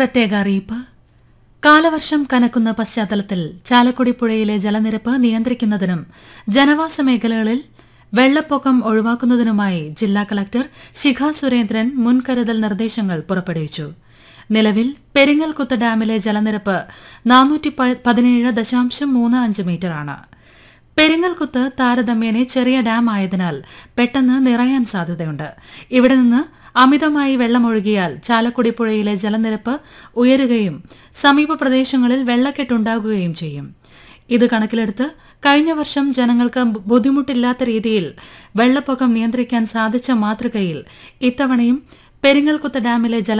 പ്രത്യേക അറിയിപ്പ് കാലവർഷം കനക്കുന്ന പശ്ചാത്തലത്തിൽ ചാലക്കുടി പുഴയിലെ ജലനിരപ്പ് നിയന്ത്രിക്കുന്നതിനും ജനവാസ മേഖലകളിൽ വെള്ളപ്പൊക്കം ഒഴിവാക്കുന്നതിനുമായി ജില്ലാ കളക്ടർ ശിഖ സുരേന്ദ്രൻ മുൻകരുതൽ നിർദ്ദേശങ്ങൾ പുറപ്പെടുവിച്ചു നിലവിൽ പെരിങ്ങൽകുത്ത് ഡാമിലെ ജലനിരപ്പ് നാനൂറ്റി പതിനേഴ് ദശാംശം മൂന്ന് അഞ്ച് മീറ്ററാണ് പെരിങ്ങൽകുത്ത് താരതമ്യേന ചെറിയ ഡാം ആയതിനാൽ പെട്ടെന്ന് നിറയാൻ സാധ്യതയുണ്ട് ഇവിടെ നിന്ന് അമിതമായി വെള്ളമൊഴുകിയാൽ ചാലക്കുടി പുഴയിലെ ജലനിരപ്പ് ഉയരുകയും സമീപ പ്രദേശങ്ങളിൽ വെള്ളക്കെട്ടുണ്ടാകുകയും ചെയ്യും ഇത് കണക്കിലെടുത്ത് കഴിഞ്ഞ വർഷം ജനങ്ങൾക്ക് ബുദ്ധിമുട്ടില്ലാത്ത രീതിയിൽ വെള്ളപ്പൊക്കം നിയന്ത്രിക്കാൻ സാധിച്ച മാതൃകയിൽ ഇത്തവണയും പെരിങ്ങൽകുത്ത് ഡാമിലെ ജല